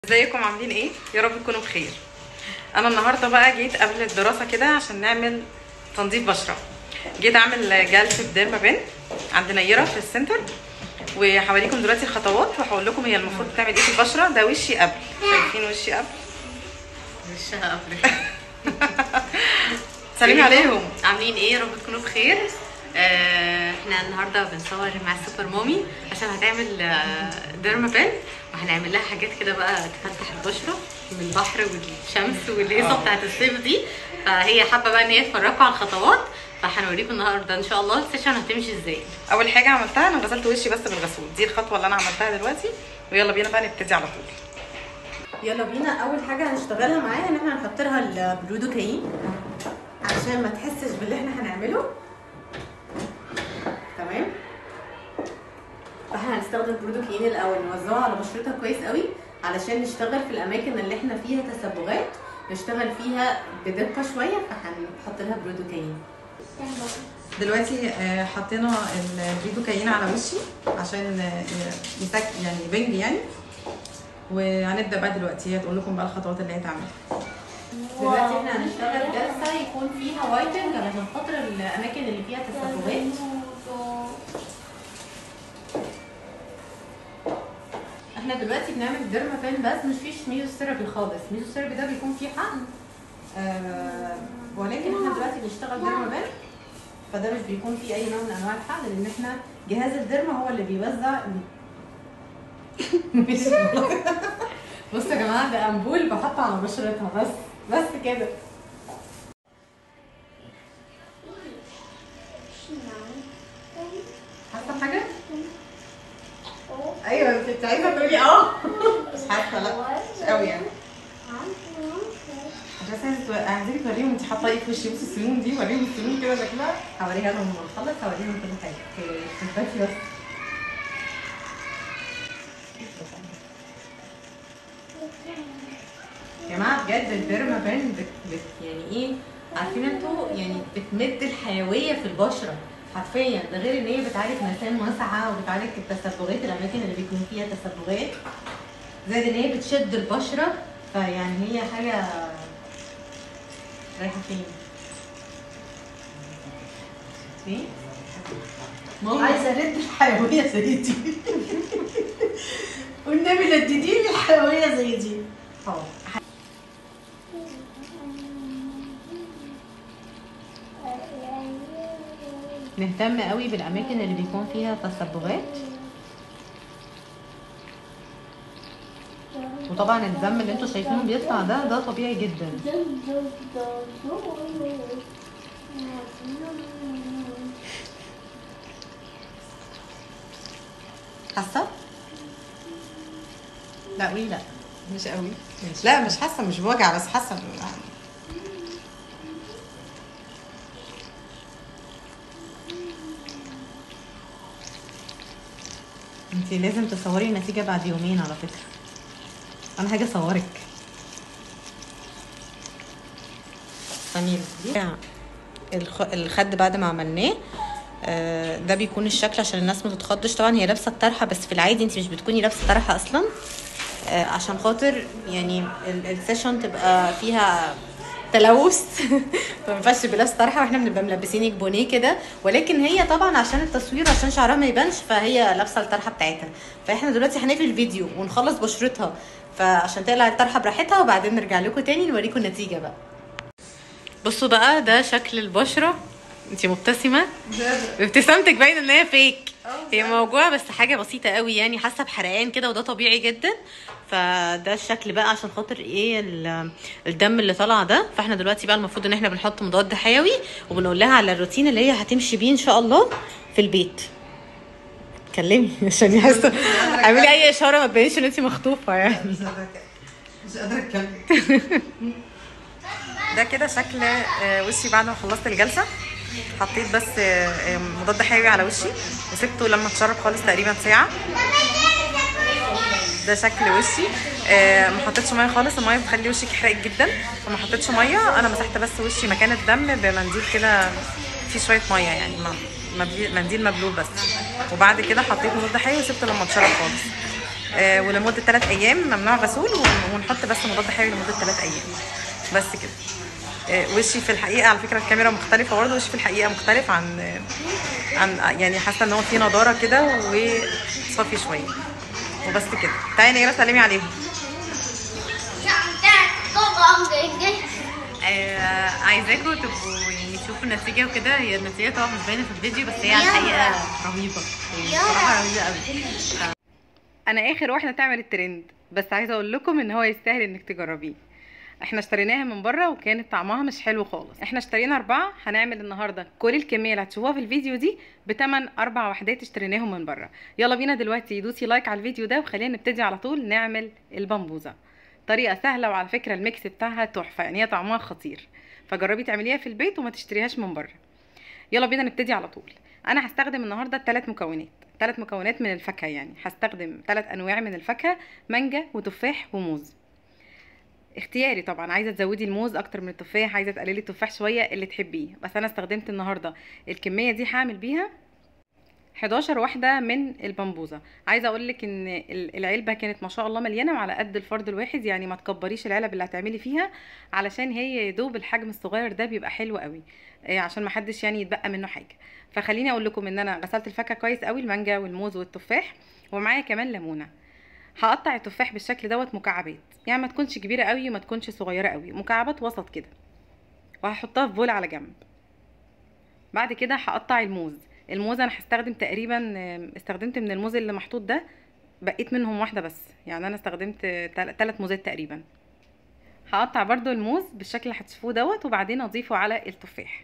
ازيكم عاملين ايه يا رب تكونوا بخير انا النهارده بقى جيت قبل الدراسه كده عشان نعمل تنظيف بشره جيت اعمل جلسه ديرما بين عند نيره في السنتر وهوريكم دلوقتي الخطوات وهقول لكم هي المفروض تعمل ايه في البشره ده وشي قبل شايفين وشي قبل وشها قبل سلمي عليهم عاملين ايه يا رب تكونوا بخير آه، احنا النهارده بنصور مع السوبر مامي عشان هتعمل آه، ديرما بين وهنعمل لها حاجات كده بقى تفتح البشره من البحر والشمس والهيصه آه. بتاعت الصيف دي فهي حابه بقى ان هي تفرجكم على الخطوات فهنوريكم النهارده ان شاء الله السيشن هتمشي ازاي اول حاجه عملتها انا غسلت وشي بس بالغسول دي الخطوه اللي انا عملتها دلوقتي ويلا بينا بقى نبتدي على طول يلا بينا اول حاجه هنشتغلها معاها ان احنا هنحط لها البرودوكاين عشان ما تحسش باللي احنا هنعمله تمام فاحنا هنستخدم البرودوكاين الاول نوزعه على بشرتها كويس قوي علشان نشتغل في الاماكن اللي احنا فيها تسبغات نشتغل فيها بدقه شويه فهنحط لها برودوكاين دلوقتي آه، حطينا البريدوكاين على وشي عشان آه، يسك يعني بنج يعني وهنبدا بقى دلوقتي هي تقول لكم بقى الخطوات اللي هي تعملها دلوقتي احنا هنشتغل جلسه يكون فيها وايتنج علشان خاطر الاماكن اللي فيها تسبغات احنا دلوقتي بنعمل ديرما بين بس مش فيش ميزوثيرابي خالص ميزوثيرابي ده بيكون فيه حقن آه ولكن احنا دلوقتي بنشتغل ديرما بين فده مش بيكون فيه اي نوع من انواع الحقن لان احنا جهاز الديرما هو اللي بيوزع مش بصوا يا جماعه ده امبول بحطه على بشرتها بس بس كده حاسه بحاجه؟ ايوه انت كنت عايزه تقولي اه مش حاسه لا مش قوي يعني بس عايزه عايزاكي توريهم انت حاطه ايه في وشي بصي السنون دي وريهم السنون كده شكلها هوريها لهم لما نخلص هوريهم كل حاجه تثبتي بس يا جماعه بجد الديرما بين بت بت يعني ايه عارفين انتوا يعني بتمد الحيويه في البشره حرفيا ده غير ان هي بتعالج مسام واسعه وبتعالج التسبغات الاماكن اللي بيكون فيها تسبغات زائد ان هي بتشد البشره فيعني هي حاجه رايحه فين؟ فين؟ ماما عايزه ارد الحيويه زي دي والنبي ندديني الحيويه زي دي اه نهتم قوي بالاماكن اللي بيكون فيها تسبغات وطبعا الدم اللي انتوا شايفينه بيطلع ده ده طبيعي جدا حاسه لا قولي لا مش قوي لا مش حاسه مش بوجع بس حاسه انت لازم تصوري النتيجه بعد يومين على فكره انا هاجي اصورك جميل الخ... الخد بعد ما عملناه آه، ده بيكون الشكل عشان الناس ما تتخضش طبعا هي لابسه الطرحه بس في العادي انت مش بتكوني لابسه طرحه اصلا آه، عشان خاطر يعني ال- السيشن تبقى فيها تلوث فما ينفعش تبقى لابسه طرحه واحنا بنبقى ملبسينك بونيه كده ولكن هي طبعا عشان التصوير عشان شعرها ما يبانش فهي لابسه الطرحه بتاعتها فاحنا دلوقتي هنقفل الفيديو ونخلص بشرتها فعشان تقلع الطرحه براحتها وبعدين نرجع لكم تاني نوريكم النتيجه بقى بصوا بقى ده شكل البشره انتي مبتسمه ابتسامتك باينه ان هي فيك هي موجوعه بس حاجه بسيطه قوي يعني حاسه بحرقان كده وده طبيعي جدا فده الشكل بقى عشان خاطر ايه ال- الدم اللي طالع ده فاحنا دلوقتي بقى المفروض ان احنا بنحط مضاد حيوي وبنقول لها على الروتين اللي هي هتمشي بيه ان شاء الله في البيت اتكلمي عشان يحسوا اعملي اي اشاره ما تبينش ان انت مخطوفه يعني مش قادره مش قادره اتكلم ده كده شكل آه، وشي بعد ما خلصت الجلسه حطيت بس آه، آه، مضاد حيوي على وشي وسبته لما اتشرب خالص تقريبا ساعه ده شكل وشي آه، ما حطيتش ميه خالص الميه بتخلي وشك يحرق جدا فما حطيتش ميه انا مسحت بس وشي مكان الدم بمنديل كده فيه شويه ميه يعني ما- مبلي- منديل مبلول بس وبعد كده حطيت مضاد حيوي وسبته لما اتشرب خالص آه ولمده 3 ايام ممنوع غسول ون- ونحط بس مضاد حيوي لمده 3 ايام بس كده آه وشي في الحقيقه على فكره الكاميرا مختلفه برضه وشي في الحقيقه مختلف عن آه عن يعني حاسه ان هو في نضاره كده وصافي شويه وبس كده تعالي نيرة سلمي عليهم آه عايزاكم تبقوا يعني تشوفوا النتيجه وكده هي النتيجه طبعا مش باينه في الفيديو بس هي على الحقيقه رهيبه يعني بصراحه رهيبه قوي انا اخر واحده تعمل الترند بس عايزه اقول لكم ان هو يستاهل انك تجربيه احنا اشتريناها من بره وكانت طعمها مش حلو خالص احنا اشترينا اربعه هنعمل النهارده كل الكميه اللي هتشوفوها في الفيديو دي بتمن اربع وحدات اشتريناهم من بره يلا بينا دلوقتي دوسي لايك على الفيديو ده وخلينا نبتدي على طول نعمل البمبوزه طريقه سهله وعلى فكره الميكس بتاعها تحفه يعني هي طعمها خطير فجربي تعمليها في البيت وما تشتريهاش من بره يلا بينا نبتدي على طول انا هستخدم النهارده ثلاث مكونات ثلاث مكونات من الفاكهه يعني هستخدم ثلاث انواع من الفاكهه مانجا وتفاح وموز اختياري طبعا عايزه تزودي الموز اكتر من التفاح عايزه تقللي التفاح شويه اللي تحبيه بس انا استخدمت النهارده الكميه دي هعمل بيها 11 واحده من البمبوزه عايزه اقول لك ان ال- العلبه كانت ما شاء الله مليانه وعلى قد الفرد الواحد يعني ما تكبريش العلب اللي هتعملي فيها علشان هي يا دوب الحجم الصغير ده بيبقى حلو قوي إيه، عشان ما حدش يعني يتبقى منه حاجه فخليني اقول لكم ان انا غسلت الفاكهه كويس قوي المانجا والموز والتفاح ومعايا كمان ليمونه هقطع التفاح بالشكل دوت مكعبات يعني ما تكونش كبيره قوي وما تكونش صغيره قوي مكعبات وسط كده وهحطها في بول على جنب بعد كده هقطع الموز الموز انا هستخدم تقريبا آم، استخدمت من الموز اللي محطوط ده بقيت منهم واحده بس يعني انا استخدمت ثلاث موزات تقريبا هقطع برضو الموز بالشكل اللي هتشوفوه دوت وبعدين اضيفه على التفاح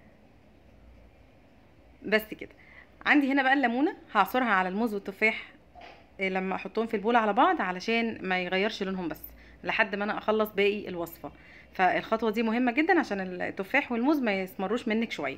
بس كده عندي هنا بقى الليمونه هعصرها على الموز والتفاح إيه، لما احطهم في البوله على بعض علشان ما يغيرش لونهم بس لحد ما انا اخلص باقي الوصفه فالخطوه دي مهمه جدا عشان التفاح والموز ما يسمروش منك شويه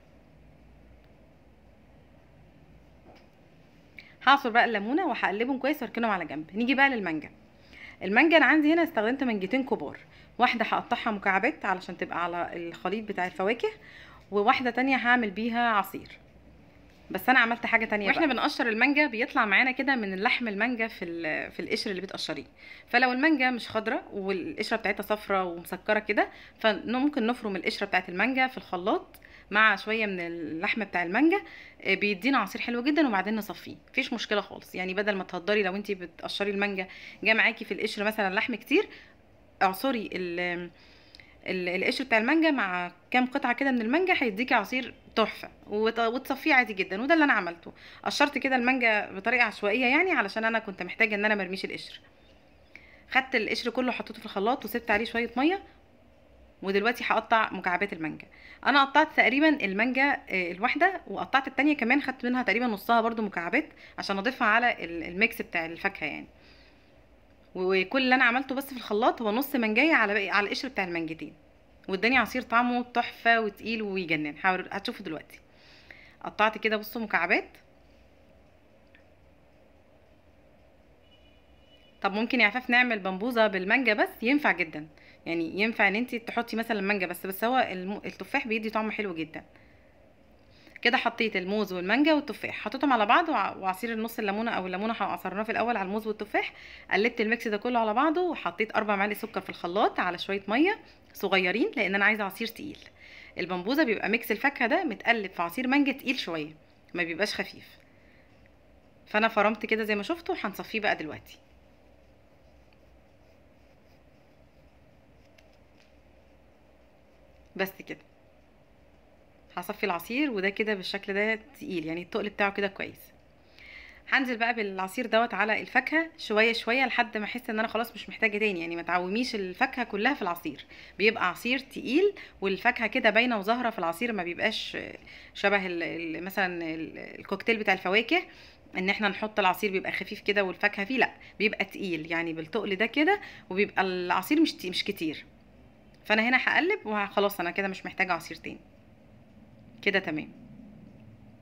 هعصر بقى الليمونه وهقلبهم كويس واركنهم على جنب نيجي بقى للمانجا المانجا انا عندي هنا استخدمت منجتين كبار واحده هقطعها مكعبات علشان تبقى على الخليط بتاع الفواكه وواحده تانية هعمل بيها عصير بس انا عملت حاجه تانية واحنا بنقشر المانجا بيطلع معانا كده من اللحم المانجا في ال- في القشر اللي بتقشريه فلو المانجا مش خضراء والقشره بتاعتها صفرة ومسكره كده فممكن نفرم القشره بتاعت المانجا في الخلاط مع شويه من اللحم بتاع المانجا آه، بيدينا عصير حلو جدا وبعدين نصفيه مفيش مشكله خالص يعني بدل ما تهدري لو انت بتقشري المانجا جه معاكي في القشر مثلا لحم كتير اعصري ال- ال- القشر بتاع المانجا مع كام قطعه كده من المانجا هيديكي عصير تحفه وت- وتصفيه عادي جدا وده اللي انا عملته قشرت كده المانجا بطريقه عشوائيه يعني علشان انا كنت محتاجه ان انا مرميش القشر خدت القشر كله حطيته في الخلاط وسبت عليه شويه ميه ودلوقتي هقطع مكعبات المانجا انا قطعت تقريبا المانجا آه، الواحده وقطعت التانية كمان خدت منها تقريبا نصها برضو مكعبات عشان اضيفها على ال- الميكس بتاع الفاكهه يعني وكل اللي انا عملته بس في الخلاط هو نص منجايه على باقي على القشر بتاع المانجتين واداني عصير طعمه تحفه وتقيل ويجنن هور- هتشوفوا دلوقتي قطعت كده بصوا مكعبات طب ممكن يا عفاف نعمل بمبوزه بالمانجا بس ينفع جدا يعني ينفع ان انت تحطي مثلا مانجا بس بس هو الم- التفاح بيدي طعم حلو جدا كده حطيت الموز والمانجا والتفاح حطيتهم على بعض وع- وعصير النص الليمونه او الليمونه عصرناه في الاول على الموز والتفاح قلبت الميكس ده كله على بعضه وحطيت اربع معالق سكر في الخلاط على شويه ميه صغيرين لان انا عايزه عصير تقيل البمبوزه بيبقى ميكس الفاكهه ده متقلب في عصير مانجا تقيل شويه ما بيبقاش خفيف فانا فرمت كده زي ما شفتوا هنصفيه بقى دلوقتي بس كده هصفي العصير وده كده بالشكل ده تقيل يعني التقل بتاعه كده كويس هنزل بقى بالعصير دوت على الفاكهه شويه شويه لحد ما احس ان انا خلاص مش محتاجه تاني يعني ما تعوميش الفاكهه كلها في العصير بيبقى عصير تقيل والفاكهه كده باينه وظاهره في العصير ما بيبقاش شبه ال- ال- مثلا ال- الكوكتيل بتاع الفواكه ان احنا نحط العصير بيبقى خفيف كده والفاكهه فيه لا بيبقى تقيل يعني بالتقل ده كده وبيبقى العصير مش تي- مش كتير فانا هنا هقلب وخلاص انا كده مش محتاجه عصير تاني كده تمام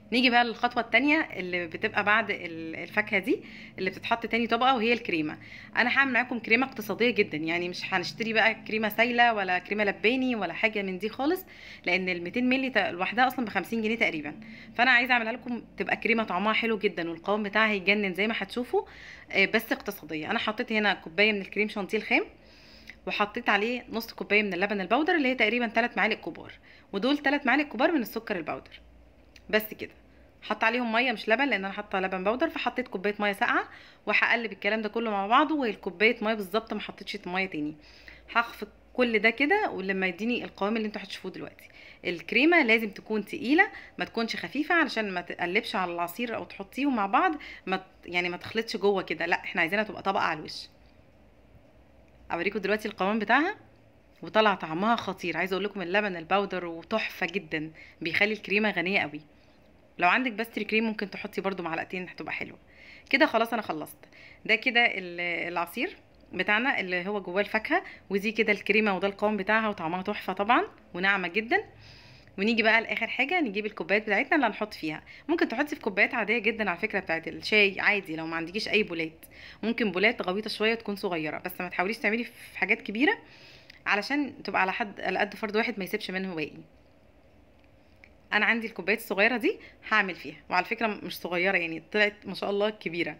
نيجي بقى للخطوه التانية اللي بتبقى بعد ال- الفاكهه دي اللي بتتحط تاني طبقه وهي الكريمه انا هعمل معاكم كريمه اقتصاديه جدا يعني مش هنشتري بقى كريمه سايله ولا كريمه لباني ولا حاجه من دي خالص لان ال 200 مللي تا- لوحدها اصلا ب 50 جنيه تقريبا فانا عايزه اعملها لكم تبقى كريمه طعمها حلو جدا والقوام بتاعها يجنن زي ما هتشوفوا آه، بس اقتصاديه انا حطيت هنا كوبايه من الكريم شانتيه الخام وحطيت عليه نص كوبايه من اللبن البودر اللي هي تقريبا 3 معالق كبار ودول 3 معالق كبار من السكر البودر بس كده حط عليهم ميه مش لبن لان انا حاطه لبن بودر فحطيت كوبايه ميه ساقعه وهقلب الكلام ده كله مع بعضه والكوبايه ميه بالظبط ما حطيتش ميه تاني هخفق كل ده كده ولما يديني القوام اللي انتوا هتشوفوه دلوقتي الكريمه لازم تكون تقيله ما تكونش خفيفه علشان ما تقلبش على العصير او تحطيهم مع بعض ما ت- يعني ما تخلطش جوه كده لا احنا عايزينها تبقى طبقه على الوش اوريكم دلوقتي القوام بتاعها وطلع طعمها خطير عايزه اقول لكم اللبن البودر وتحفه جدا بيخلي الكريمه غنيه قوي لو عندك باستري كريم ممكن تحطي برضو معلقتين هتبقى حلوه كده خلاص انا خلصت ده كده ال- العصير بتاعنا اللي هو جواه الفاكهه ودي كده الكريمه وده القوام بتاعها وطعمها تحفه طبعا وناعمه جدا ونيجي بقى لاخر حاجه نجيب الكوبايات بتاعتنا اللي هنحط فيها ممكن تحطي في كوبايات عاديه جدا على فكره بتاعت الشاي عادي لو ما عندكيش اي بولات ممكن بولات غويطه شويه تكون صغيره بس ما تحاوليش تعملي في حاجات كبيره علشان تبقى على حد على قد فرد واحد ما يسيبش منه باقي انا عندي الكوبايات الصغيره دي هعمل فيها وعلى فكره مش صغيره يعني طلعت ما شاء الله كبيره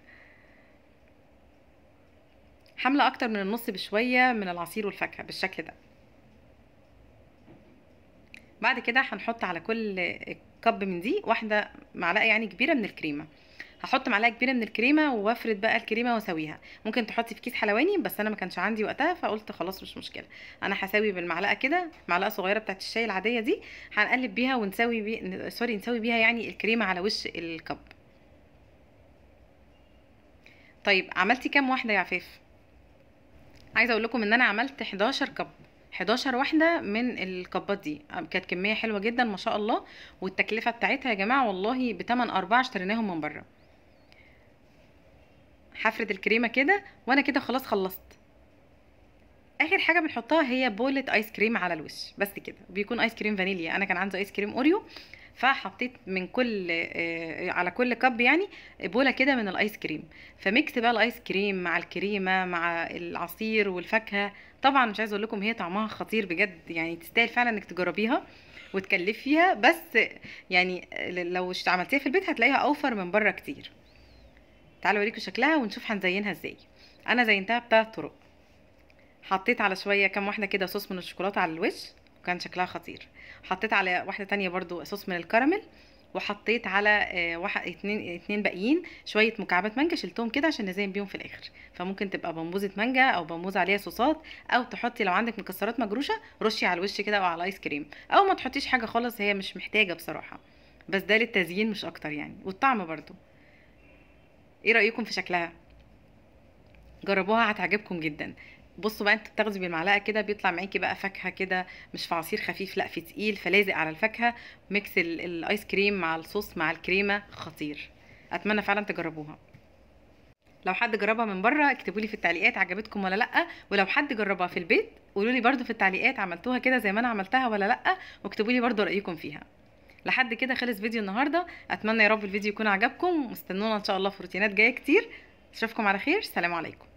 حامله اكتر من النص بشويه من العصير والفاكهه بالشكل ده بعد كده هنحط على كل كب من دي واحده معلقه يعني كبيره من الكريمه هحط معلقه كبيره من الكريمه وافرد بقى الكريمه واسويها ممكن تحطي في كيس حلواني بس انا ما كانش عندي وقتها فقلت خلاص مش مشكله انا هساوي بالمعلقه كده معلقه صغيره بتاعت الشاي العاديه دي هنقلب بيها ونسوي بي... سوري نسوي بيها يعني الكريمه على وش الكب طيب عملتي كام واحده يا عفاف عايزه اقول لكم ان انا عملت 11 كب 11 واحده من الكبات دي كانت كميه حلوه جدا ما شاء الله والتكلفه بتاعتها يا جماعه والله بتمن اربعه اشتريناهم من بره هفرد الكريمه كده وانا كده خلاص خلصت اخر حاجه بنحطها هي بولة ايس كريم على الوش بس كده بيكون ايس كريم فانيليا انا كان عندي ايس كريم اوريو فحطيت من كل آه، على كل كب يعني بوله كده من الايس كريم فميكس بقى الايس كريم مع الكريمه مع العصير والفاكهه طبعا مش عايزه اقول لكم هي طعمها خطير بجد يعني تستاهل فعلا انك تجربيها وتكلفي فيها بس يعني لو عملتيها في البيت هتلاقيها اوفر من بره كتير تعالوا اوريكم شكلها ونشوف هنزينها ازاي انا زينتها بثلاث طرق حطيت على شويه كام واحده كده صوص من الشوكولاته على الوش وكان شكلها خطير حطيت على واحده تانية برضو صوص من الكراميل وحطيت على آه، واحد اتنين اتنين باقيين شويه مكعبات مانجا شلتهم كده عشان نزين بيهم في الاخر فممكن تبقى بمبوزه مانجا او بمبوز عليها صوصات او تحطي لو عندك مكسرات مجروشه رشي على الوش كده او على الايس كريم او ما تحطيش حاجه خالص هي مش محتاجه بصراحه بس ده للتزيين مش اكتر يعني والطعم برضو ايه رايكم في شكلها جربوها هتعجبكم جدا بصوا بقى انت بتاخدي بالمعلقه كده بيطلع معاكي بقى فاكهه كده مش في عصير خفيف لا في تقيل فلازق على الفاكهه ميكس ال- الايس كريم مع الصوص مع الكريمه خطير اتمنى فعلا تجربوها لو حد جربها من بره اكتبوا لي في التعليقات عجبتكم ولا لا ولو حد جربها في البيت قولوا لي برده في التعليقات عملتوها كده زي ما انا عملتها ولا لا واكتبوا لي برده رايكم فيها لحد كده خلص فيديو النهارده اتمنى يا رب الفيديو يكون عجبكم واستنونا ان شاء الله في روتينات جايه كتير اشوفكم على خير سلام عليكم